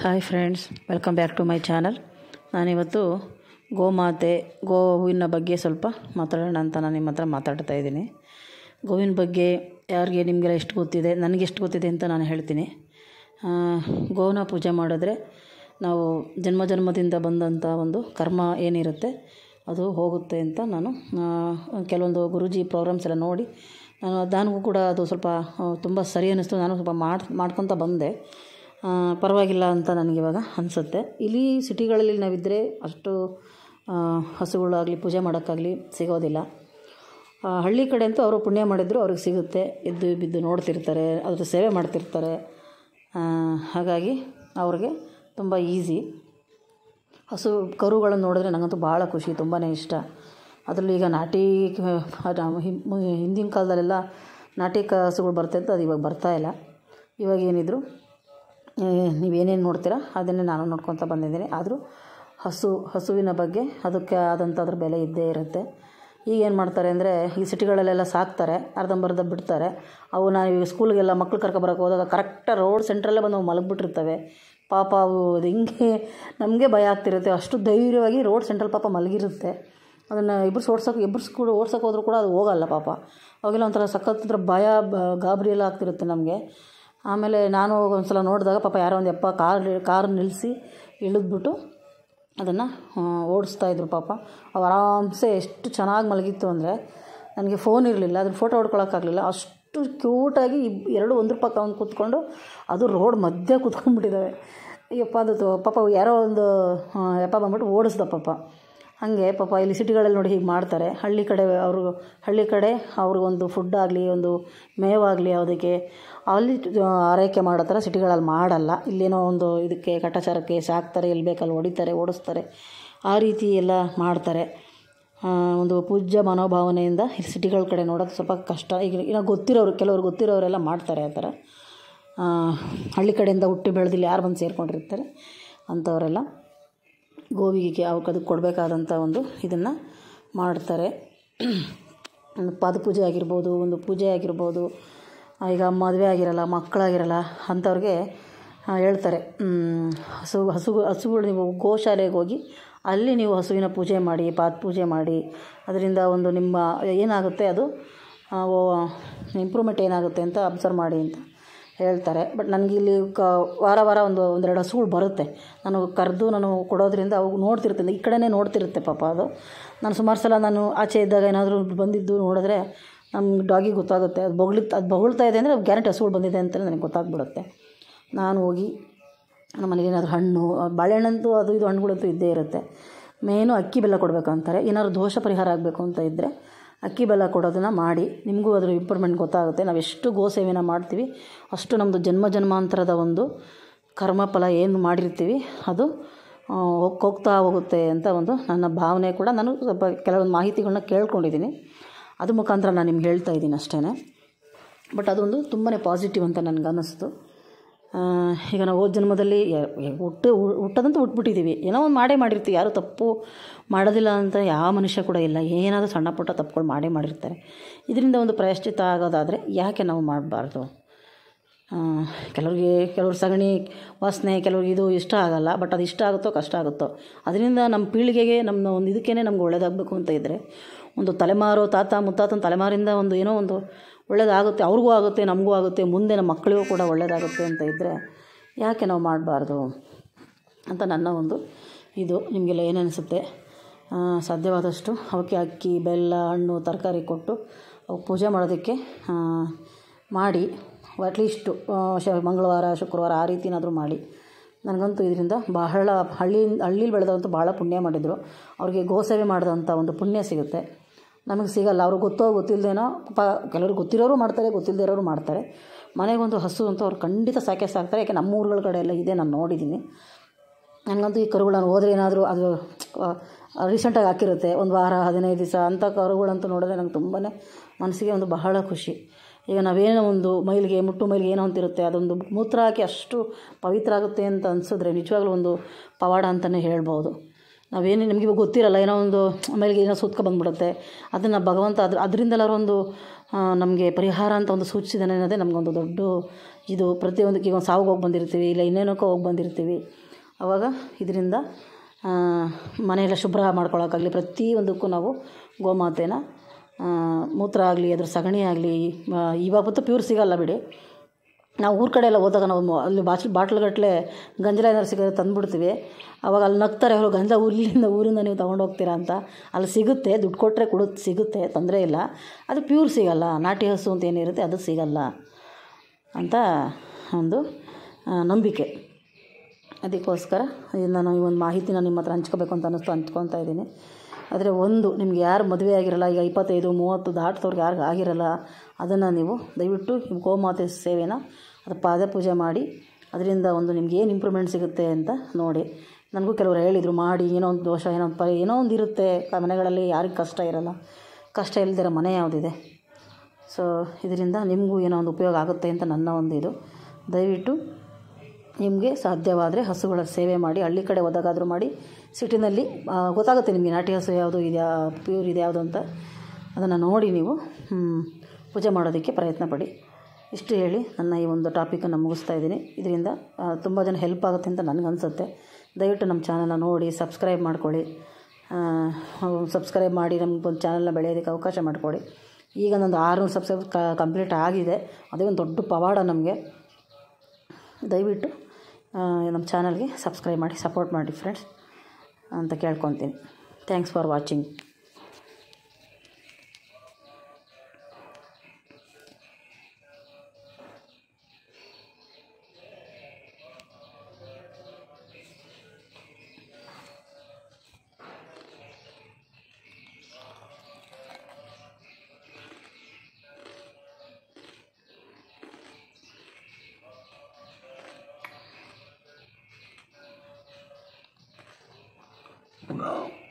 Hi friends welcome back to my channel ನಾನಿವತ್ತು ಗೋಮಾತೆ ಗೋವಿನ ಬಗ್ಗೆ ಸ್ವಲ್ಪ ಮಾತಾಡೋಣ ಅಂತ ನಾನು ನಿಮ್ಮ ಹತ್ರ ಮಾತಾಡ್ತಾ ಇದ್ದೀನಿ ಗೋವಿನ ಬಗ್ಗೆ ಯಾರಿಗೆ ನಿಮಗೆಲ್ಲ ಎಷ್ಟು ಗೊತ್ತಿದೆ ನನಗೆ ಎಷ್ಟು ಗೊತ್ತಿದೆ ಅಂತ ನಾನು ಹೇಳ್ತೀನಿ ಆ, ಗೋನ ಪೂಜೆ ಮಾಡಿದ್ರೆ ನಾವು ಜನ್ಮ ಜನ್ಮದಿಂದ ಬಂದಂಥ ಒಂದು ಕರ್ಮ ಏನಿರುತ್ತೆ ಅದು ಹೋಗುತ್ತೆ ಅಂತ ನಾನು ಆ, ಕೆಲವೊಂದು ಗುರೂಜಿ ಪ್ರೋಗ್ರಾಮ್ಸ್ ಎಲ್ಲ ನೋಡಿ ನಾನು ನನಗೂ ಕೂಡ ಅದು ಸ್ವಲ್ಪ ತುಂಬ ಸರಿ ಅನ್ನಿಸ್ತು ನಾನು ಸ್ವಲ್ಪ ಮಾಡಿ ಮಾಡ್ಕೊತ ಬಂದೆ ಆ, ಪರವಾಗಿಲ್ಲ ಅಂತ ನನಗಿವಾಗ ಅನಿಸುತ್ತೆ ಇಲ್ಲಿ ಸಿಟಿಗಳಲ್ಲಿ ನಾವಿದ್ದರೆ ಅಷ್ಟು ಆ, ಹಸುಗಳಾಗಲಿ ಪೂಜೆ ಮಾಡೋಕ್ಕಾಗಲಿ ಸಿಗೋದಿಲ್ಲ ಆ, ಹಳ್ಳಿ ಕಡೆ ಅಂತೂ ಅವರು ಪುಣ್ಯ ಮಾಡಿದ್ರು ಅವ್ರಿಗೆ ಸಿಗುತ್ತೆ ಎದ್ದು ಬಿದ್ದು ನೋಡ್ತಿರ್ತಾರೆ ಅದ್ರ ಸೇವೆ ಮಾಡ್ತಿರ್ತಾರೆ ಆ, ಹಾಗಾಗಿ ಅವ್ರಿಗೆ ತುಂಬ ಈಸಿ ಹಸು ಕರುಗಳನ್ನು ನೋಡಿದ್ರೆ ನನಗಂತೂ ಭಾಳ ಖುಷಿ ತುಂಬಾ ಇಷ್ಟ ಅದರಲ್ಲೂ ಈಗ ನಾಟಿ ಕ- ಆ, ಹಿಂ- ಹಿಂದಿನ ಕಾಲದಲ್ಲೆಲ್ಲ ನಾಟಿ ಕ- ಹಸುಗಳು ಬರ್ತಾಯಿತ್ತು ಅದು ಇವಾಗ ಬರ್ತಾ ಇಲ್ಲ ಇವಾಗ ಏನಿದ್ರು ಆ, ನೀವೇನೇನು ನೋಡ್ತೀರಾ ಅದನ್ನೇ ನಾನು ನೋಡ್ಕೊತ ಬಂದಿದ್ದೀನಿ ಆದರೂ ಹಸು ಹಸುವಿನ ಬಗ್ಗೆ ಅದಕ್ಕೆ ಆದಂಥ ಅದ್ರ ಬೆಲೆ ಇದ್ದೇ ಇರುತ್ತೆ ಈಗ ಏನು ಮಾಡ್ತಾರೆ ಅಂದರೆ ಈ ಸಿಟಿಗಳಲ್ಲೆಲ್ಲ ಸಾಕ್ತಾರೆ ಅರ್ಧಂಬರ್ಧ ಬಿಡ್ತಾರೆ ಅವು ನಾವು ಈಗ ಸ್ಕೂಲ್ಗೆಲ್ಲ ಮಕ್ಳು ಕರ್ಕೊಬರಕ್ಕೆ ಹೋದಾಗ ಕರೆಕ್ಟಾಗಿ ರೋಡ್ ಸೆಂಟ್ರಲ್ಲೇ ಬಂದು ಅವು ಮಲಗಿಬಿಟ್ಟಿರ್ತವೆ ಪಾಪ ಅವು ಅದು ಹಿಂಗೆ ನಮಗೆ ಭಯ ಆಗ್ತಿರುತ್ತೆ ಅಷ್ಟು ಧೈರ್ಯವಾಗಿ ರೋಡ್ ಸೆಂಟ್ರಲ್ ಪಾಪ ಮಲಗಿರುತ್ತೆ ಅದನ್ನು ಇಬ್ಬರು ಓಡ್ಸೋಕೆ ಇಬ್ಬರು ಕೂಡ ಓಡ್ಸೋಕೆ ಹೋದ್ರೂ ಕೂಡ ಅದು ಹೋಗಲ್ಲ ಪಾಪ ಅವಾಗೆಲ್ಲ ಒಂಥರ ಸಖತ್ ಒಂಥರ ಭಯ ಬ- ಗಾಬರಿ ಎಲ್ಲ ಆಗ್ತಿರುತ್ತೆ ನಮಗೆ ಆಮೇಲೆ ನಾನು ಒಂದು ಸಲ ನೋಡಿದಾಗ ಪಾಪ ಯಾರೋ ಒಂದು ಯಪ್ಪ ಕಾರ್ ಕಾರ್ ನಿಲ್ಲಿಸಿ ಇಳಿದ್ಬಿಟ್ಟು ಅದನ್ನು ಓಡಿಸ್ತಾ ಇದ್ರು ಪಾಪ ಅವು ಆರಾಮ್ಸೆ ಎಷ್ಟು ಚೆನ್ನಾಗಿ ಮಲಗಿತ್ತು ಅಂದರೆ ನನಗೆ ಫೋನ್ ಇರಲಿಲ್ಲ ಅದ್ರ ಫೋಟೋ ಹೊಡ್ಕೊಳಕ್ಕಾಗಲಿಲ್ಲ ಅಷ್ಟು ಕ್ಯೂಟಾಗಿ ಇಬ್ ಎರಡು ಒಂದ್ರ ಪಕ್ಕ ಒಂದು ಕೂತ್ಕೊಂಡು ಅದು ರೋಡ್ ಮಧ್ಯೆ ಕೂತ್ಕೊಂಡ್ಬಿಟ್ಟಿದ್ದಾವೆ ಅಯ್ಯಪ್ಪ ಅದು ತೊ- ಪಾಪ ಯಾರೋ ಒಂದು ಆ, ಯಪ್ಪ ಬಂದ್ಬಿಟ್ಟು ಓಡಿಸ್ದ ಪಾಪ ಹಾಗೆ ಪಾಪ ಇಲ್ಲಿ ಸಿಟಿಗಳಲ್ಲಿ ನೋಡಿ ಹೀಗೆ ಮಾಡ್ತಾರೆ ಹಳ್ಳಿ ಕಡೆ ಅವರು ಹಳ್ಳಿ ಕಡೆ ಅವ್ರಿಗೊಂದು ಫುಡ್ ಆಗಲಿ ಒಂದು ಮೇವಾಗಲಿ ಅದಕ್ಕೆ ಅಲ್ಲಿ ಆ, ಆರೈಕೆ ಮಾಡೋ ಥರ ಸಿಟಿಗಳಲ್ಲಿ ಮಾಡಲ್ಲ ಇಲ್ಲೇನೋ ಒಂದು ಇದಕ್ಕೆ ಕಟಾಚಾರಕ್ಕೆ ಸಾಕ್ತಾರೆ ಎಲ್ಲಿ ಬೇಕಲ್ಲಿ ಹೊಡಿತಾರೆ ಓಡಿಸ್ತಾರೆ ಆ ರೀತಿ ಎಲ್ಲ ಮಾಡ್ತಾರೆ ಆ, ಒಂದು ಪೂಜ್ಯ ಮನೋಭಾವನೆಯಿಂದ ಈ ಸಿಟಿಗಳ ಕಡೆ ನೋಡೋದು ಸ್ವಲ್ಪ ಕಷ್ಟ ಈಗ ಇನ್ನು ಗೊತ್ತಿರೋರು ಕೆಲವರು ಗೊತ್ತಿರೋರೆಲ್ಲ ಮಾಡ್ತಾರೆ ಆ ಥರ ಆ, ಹಳ್ಳಿ ಕಡೆಯಿಂದ ಹುಟ್ಟಿ ಬೆಳೆದಿಲ್ಲಿ ಯಾರು ಬಂದು ಸೇರ್ಕೊಂಡಿರ್ತಾರೆ ಅಂಥವರೆಲ್ಲ ಗೋವಿಗೆ ಅವಕ್ಕೆ ಅದಕ್ಕೆ ಕೊಡಬೇಕಾದಂಥ ಒಂದು ಇದನ್ನು ಮಾಡ್ತಾರೆ ಒಂದು ಪಾದಪೂಜೆ ಆಗಿರ್ಬೋದು ಒಂದು ಪೂಜೆ ಆಗಿರ್ಬೋದು ಆ, ಈಗ ಮದುವೆ ಆಗಿರಲ್ಲ ಮಕ್ಕಳಾಗಿರಲ್ಲ ಅಂಥವ್ರಿಗೆ ಆ, ಹೇಳ್ತಾರೆ ಮ್, ಹಸು ಹಸು ಹಸುಗಳು ನೀವು ಗೋಶಾಲೆಗೆ ಹೋಗಿ ಅಲ್ಲಿ ನೀವು ಹಸುವಿನ ಪೂಜೆ ಮಾಡಿ ಪಾದ ಪೂಜೆ ಮಾಡಿ ಅದರಿಂದ ಒಂದು ನಿಮ್ಮ ಏನಾಗುತ್ತೆ ಅದು ಇಂಪ್ರೂವ್ಮೆಂಟ್ ಏನಾಗುತ್ತೆ ಅಂತ ಅಬ್ಸರ್ವ್ ಮಾಡಿ ಅಂತ ಹೇಳ್ತಾರೆ ಬಟ್ ನನಗೆ ಇಲ್ಲಿ ಕ ವಾರ ವಾರ ಒಂದು ಒಂದೆರಡು ಹಸುಗಳು ಬರುತ್ತೆ ನಾನು ಕರೆದು ನಾನು ಕೊಡೋದ್ರಿಂದ ಅವು ನೋಡ್ತಿರ್ತೀನಿ ಈ ಕಡೆನೇ ನೋಡ್ತಿರುತ್ತೆ ಪಾಪ ಅದು ನಾನು ಸುಮಾರು ಸಲ ನಾನು ಆಚೆ ಇದ್ದಾಗ ಏನಾದರೂ ಬಂದಿದ್ದು ನೋಡಿದ್ರೆ ನಮ್ಮ ಡಾಗಿಗೆ ಗೊತ್ತಾಗುತ್ತೆ ಅದು ಬೊಗಳಿ ಅದು ಬೊಗಳ್ತಾ ಇದೆ ಅಂದರೆ ಗ್ಯಾರಂಟಿ ಹಸುಗಳು ಬಂದಿದೆ ಅಂತಲೇ ನನಗೆ ಗೊತ್ತಾಗ್ಬಿಡುತ್ತೆ ನಾನು ಹೋಗಿ ನಮ್ಮ ಮನೇಲಿ ಏನಾದರೂ ಹಣ್ಣು ಬಾಳೆಹಣ್ಣಂತೂ ಅದು ಇದು ಹಣ್ಣುಗಳಂತೂ ಇದ್ದೇ ಇರುತ್ತೆ ಮೇನು ಅಕ್ಕಿ ಬೆಲ್ಲ ಕೊಡಬೇಕು ಅಂತಾರೆ ಏನಾದ್ರು ದೋಷ ಪರಿಹಾರ ಆಗಬೇಕು ಅಂತ ಇದ್ದರೆ ಅಕ್ಕಿ ಬೆಲ್ಲ ಕೊಡೋದನ್ನು ಮಾಡಿ ನಿಮಗೂ ಅದರ ಇಂಪ್ರೂವ್ಮೆಂಟ್ ಗೊತ್ತಾಗುತ್ತೆ ನಾವು ಎಷ್ಟು ಗೋ ಸೇವೆನ ಮಾಡ್ತೀವಿ ಅಷ್ಟು ನಮ್ಮದು ಜನ್ಮ ಜನ್ಮಾಂತರದ ಒಂದು ಕರ್ಮಫಲ ಏನು ಮಾಡಿರ್ತೀವಿ ಅದು ಆ, ಹೋಗ್- ಹೋಗ್ತಾ ಹೋಗುತ್ತೆ ಅಂತ ಒಂದು ನನ್ನ ಭಾವನೆ ಕೂಡ ನಾನು ಸ್ವಲ್ಪ ಕೆಲವೊಂದು ಮಾಹಿತಿಗಳನ್ನ ಕೇಳ್ಕೊಂಡಿದ್ದೀನಿ ಅದು ಮುಖಾಂತರ ನಾನು ನಿಮ್ಗೆ ಹೇಳ್ತಾ ಇದ್ದೀನಿ ಅಷ್ಟೇ ಬಟ್ ಅದೊಂದು ತುಂಬಾ ಪಾಸಿಟಿವ್ ಅಂತ ನನಗೆ ಅನ್ನಿಸ್ತು ಆ, ಈಗ ನಾವು ಹೋದ ಜನ್ಮದಲ್ಲಿ ಯ- ಯ- ಹುಟ್ಟು ಹುಟ್ಟದಂತೂ ಹುಟ್ಬಿಟ್ಟಿದ್ದೀವಿ ಏನೋ ಒಂದು ಮಾಡೇ ಮಾಡಿರ್ತೀವಿ ಯಾರು ತಪ್ಪು ಮಾಡೋದಿಲ್ಲ ಅಂತ ಯಾವ ಮನುಷ್ಯ ಕೂಡ ಇಲ್ಲ ಏನಾದರೂ ಸಣ್ಣ ಪುಟ್ಟ ತಪ್ಪುಗಳು ಮಾಡೇ ಮಾಡಿರ್ತಾರೆ ಇದರಿಂದ ಒಂದು ಪ್ರಾಯಶ್ಚಿತ್ತ ಆಗೋದಾದರೆ ಯಾಕೆ ನಾವು ಮಾಡಬಾರ್ದು ಕೆಲವ್ರಿಗೆ ಕೆಲವ್ರು ಸಗಣಿ ವಾಸನೆ ಕೆಲವ್ರಿಗೆ ಇದು ಇಷ್ಟ ಆಗಲ್ಲ ಬಟ್ ಅದು ಇಷ್ಟ ಆಗುತ್ತೋ ಕಷ್ಟ ಆಗುತ್ತೋ ಅದರಿಂದ ನಮ್ಮ ಪೀಳಿಗೆಗೆ ನಮ್ಮ ಒಂದು ಇದಕ್ಕೇ ನಮ್ಗೆ ಒಳ್ಳೇದಾಗಬೇಕು ಅಂತ ಇದ್ದರೆ ಒಂದು ತಲೆಮಾರು ತಾತ ಮುತ್ತಾತನ ತಲೆಮಾರಿಂದ ಒಂದು ಏನೋ ಒಂದು ಒಳ್ಳೇದಾಗುತ್ತೆ ಅವ್ರಿಗೂ ಆಗುತ್ತೆ ನಮಗೂ ಆಗುತ್ತೆ ಮುಂದೆ ನಮ್ಮ ಮಕ್ಕಳಿಗೂ ಕೂಡ ಒಳ್ಳೇದಾಗುತ್ತೆ ಅಂತ ಇದ್ದರೆ ಯಾಕೆ ನಾವು ಮಾಡಬಾರ್ದು ಅಂತ ನನ್ನ ಒಂದು ಇದು ನಿಮಗೆಲ್ಲ ಏನು ಅನಿಸುತ್ತೆ ಆ, ಸಾಧ್ಯವಾದಷ್ಟು ಅವಕ್ಕೆ ಅಕ್ಕಿ ಬೆಲ್ಲ ಹಣ್ಣು ತರಕಾರಿ ಕೊಟ್ಟು ಅವಕ್ಕೆ ಪೂಜೆ ಮಾಡೋದಕ್ಕೆ ಆ, ಮಾಡಿ ಅಟ್ಲೀಸ್ಟು ಶ ಮಂಗಳವಾರ ಶುಕ್ರವಾರ ಆ ರೀತಿನಾದರೂ ಮಾಡಿ ನನಗಂತೂ ಇದರಿಂದ ಬಹಳ ಹಳ್ಳಿ ಹಳ್ಳೀಲಿ ಬೆಳೆದಂತೂ ಭಾಳ ಪುಣ್ಯ ಮಾಡಿದರು ಅವ್ರಿಗೆ ಗೋಸೇವೆ ಮಾಡಿದಂಥ ಒಂದು ಪುಣ್ಯ ಸಿಗುತ್ತೆ ನಮಗೆ ಸಿಗಲ್ಲ ಅವ್ರಿಗೆ ಗೊತ್ತೋ ಗೊತ್ತಿಲ್ಲದೇನೋ ಪಾಪ ಕೆಲವರು ಗೊತ್ತಿರೋರು ಮಾಡ್ತಾರೆ ಗೊತ್ತಿಲ್ಲದೇ ಇರೋರು ಮಾಡ್ತಾರೆ ಮನೆಗೊಂದು ಹಸು ಅಂತ ಅವ್ರು ಖಂಡಿತ ಸಾಕೆ ಸಾಕ್ತಾರೆ ಯಾಕೆ ನಮ್ಮ ಊರುಗಳ ಕಡೆ ಎಲ್ಲ ಇದೆ ನಾನು ನೋಡಿದ್ದೀನಿ ನನಗಂತೂ ಈ ಕರುಗಳನ್ನು ಹೋದ್ರೆ ಏನಾದರೂ ಅದು ರೀಸೆಂಟಾಗಿ ಹಾಕಿರುತ್ತೆ ಒಂದು ವಾರ ಹದಿನೈದು ದಿವಸ ಅಂಥ ಕರುಗಳಂತೂ ನೋಡಿದ್ರೆ ನಂಗೆ ತುಂಬಾ ಮನಸ್ಸಿಗೆ ಒಂದು ಬಹಳ ಖುಷಿ ಈಗ ನಾವೇನೋ ಒಂದು ಮೈಲಿಗೆ ಮುಟ್ಟು ಮೈಲಿಗೆ ಏನೋ ಅಂತಿರುತ್ತೆ ಅದೊಂದು ಮೂತ್ರ ಹಾಕಿ ಅಷ್ಟು ಪವಿತ್ರ ಆಗುತ್ತೆ ಅಂತ ಅನಿಸಿದ್ರೆ ನಿಜವಾಗ್ಲೂ ಒಂದು ಪವಾಡ ಅಂತಲೇ ಹೇಳ್ಬೋದು ನಾವೇನು ನಿಮಗೆ ಇವಾಗ ಗೊತ್ತಿರಲ್ಲ ಏನೋ ಒಂದು ಆಮೇಲೆ ಏನೋ ಸೂತ್ಕ ಬಂದ್ಬಿಡುತ್ತೆ ಅದನ್ನು ಭಗವಂತ ಅದ್ರ ಅದರಿಂದಲಾರು ಒಂದು ನಮಗೆ ಪರಿಹಾರ ಅಂತ ಒಂದು ಸೂಚಿಸಿದಾನೆ ಅನ್ನೋದೇ ನಮಗೊಂದು ದೊಡ್ಡ ಇದು ಪ್ರತಿಯೊಂದಕ್ಕೆ ಈಗ ಒಂದು ಸಾವಿಗೆ ಹೋಗಿ ಬಂದಿರ್ತೀವಿ ಇಲ್ಲ ಇನ್ನೇನಕ್ಕೋ ಹೋಗಿ ಬಂದಿರ್ತೀವಿ ಆವಾಗ ಇದರಿಂದ ಮನೆಯೆಲ್ಲ ಶುಭ್ರ ಮಾಡ್ಕೊಳಕ್ಕಾಗಲಿ ಪ್ರತಿಯೊಂದಕ್ಕೂ ನಾವು ಗೋಮಾತೆನ ಮೂತ್ರ ಆಗಲಿ ಅದ್ರ ಸಗಣಿ ಆಗಲಿ ಇವಾಗಂತೂ ಪ್ಯೂರ್ ಸಿಗಲ್ಲ ಬಿಡಿ ನಾವು ಊರ ಕಡೆ ಎಲ್ಲ ಹೋದಾಗ ನಾವು ಮ- ಅಲ್ಲಿ ಬಾಚ್ ಬಾಟ್ಲ್ಗಟ್ಟಲೆ ಗಂಜಲ ಏನಾದ್ರು ಸಿಗೋದು ತಂದುಬಿಡ್ತೀವಿ ಅವಾಗ ಅಲ್ಲಿ ನಗ್ತಾರೆ ಅವರು ಗಂಜಲ ಊರಿನಿಂದ ಊರಿಂದ ನೀವು ತೊಗೊಂಡು ಹೋಗ್ತೀರಾ ಅಂತ ಅಲ್ಲಿ ಸಿಗುತ್ತೆ ದುಡ್ಡು ಕೊಟ್ಟರೆ ಕೊಡು ಸಿಗುತ್ತೆ ತೊಂದರೆ ಇಲ್ಲ ಅದು ಪ್ಯೂರ್ ಸಿಗಲ್ಲ ನಾಟಿ ಹಸು ಅಂತ ಏನಿರುತ್ತೆ ಅದು ಸಿಗಲ್ಲ ಅಂತ ಒಂದು ಆ, ನಂಬಿಕೆ ಅದಕ್ಕೋಸ್ಕರ ಇದನ್ನ ನಾನು ಈ ಒಂದು ಮಾಹಿತಿನ ನಿಮ್ಮ ಹತ್ರ ಹಂಚ್ಕೋಬೇಕು ಅಂತ ಅನ್ನಿಸ್ತು ಹಂಚ್ಕೊತಾ ಇದ್ದೀನಿ ಆದರೆ ಒಂದು ನಿಮ್ಗೆ ಯಾರು ಮದುವೆ ಆಗಿರಲ್ಲ ಈಗ ಇಪ್ಪತ್ತೈದು ಮೂವತ್ತು ದಾಟ್ದವ್ರಿಗೆ ಯಾರಿಗೆ ಆಗಿರಲ್ಲ ಅದನ್ನು ನೀವು ದಯವಿಟ್ಟು ಈ ಗೋಮಾತೆ ಸೇವೆನ ಅದು ಪಾದ ಪೂಜೆ ಮಾಡಿ ಅದರಿಂದ ಒಂದು ನಿಮ್ಗೆ ಏನು ಇಂಪ್ರೂವ್ಮೆಂಟ್ ಸಿಗುತ್ತೆ ಅಂತ ನೋಡಿ ನನಗೂ ಕೆಲವರು ಹೇಳಿದರು ಮಾಡಿ ಏನೋ ಒಂದು ದೋಷ ಏನೋ ಒಂದು ಪ ಏನೋ ಒಂದು ಇರುತ್ತೆ ಆ ಮನೆಗಳಲ್ಲಿ ಯಾರಿಗೆ ಕಷ್ಟ ಇರಲ್ಲ ಕಷ್ಟ ಇಲ್ದಿರೋ ಮನೆ ಯಾವುದಿದೆ ಸೊ ಇದರಿಂದ ನಿಮಗೂ ಏನೋ ಒಂದು ಉಪಯೋಗ ಆಗುತ್ತೆ ಅಂತ ನನ್ನ ಒಂದು ಇದು ದಯವಿಟ್ಟು ನಿಮಗೆ ಸಾಧ್ಯವಾದರೆ ಹಸುಗಳ ಸೇವೆ ಮಾಡಿ ಹಳ್ಳಿ ಕಡೆ ಹೋದಾಗಾದರೂ ಮಾಡಿ ಸಿಟಿನಲ್ಲಿ ಆ, ಗೊತ್ತಾಗುತ್ತೆ ನಿಮಗೆ ನಾಟಿ ಹಸು ಯಾವುದು ಇದೆಯಾ ಪ್ಯೂರ್ ಇದೆ ಯಾವುದು ಅಂತ ಅದನ್ನು ನೋಡಿ ನೀವು ಹ್ಮ್, ಪೂಜೆ ಮಾಡೋದಕ್ಕೆ ಪ್ರಯತ್ನ ಪಡಿ ಇಷ್ಟು ಹೇಳಿ ನನ್ನ ಈ ಒಂದು ಟಾಪಿಕನ್ನು ಮುಗಿಸ್ತಾ ಇದ್ದೀನಿ ಇದರಿಂದ ತುಂಬ ಜನ ಹೆಲ್ಪ್ ಆಗುತ್ತೆ ಅಂತ ನನಗನ್ಸುತ್ತೆ ದಯವಿಟ್ಟು ನಮ್ಮ ಚಾನಲ್ನ ನೋಡಿ ಸಬ್ಸ್ಕ್ರೈಬ್ ಮಾಡ್ಕೊಳ್ಳಿ ಸಬ್ಸ್ಕ್ರೈಬ್ ಮಾಡಿ ನಮ್ಗೆ ಒಂದು ಚಾನಲ್ನ ಬೆಳೆಯೋದಕ್ಕೆ ಅವಕಾಶ ಮಾಡಿಕೊಡಿ ಈಗ ನಂದು ಆರುನೂರು ಸಬ್ಸ್ಕ್ರೈಬ್ ಕಂಪ್ಲೀಟ್ ಆಗಿದೆ ಅದೇ ಒಂದು ದೊಡ್ಡ ಪವಾಡ ನಮಗೆ ದಯವಿಟ್ಟು ಆ, ನಮ್ಮ ಚಾನಲ್ಗೆ ಸಬ್ಸ್ಕ್ರೈಬ್ ಮಾಡಿ ಸಪೋರ್ಟ್ ಮಾಡಿ ಫ್ರೆಂಡ್ಸ್ ಅಂತ ಕೇಳ್ಕೊತೀನಿ ಥ್ಯಾಂಕ್ಸ್ ಫಾರ್ ವಾಚಿಂಗ್ No.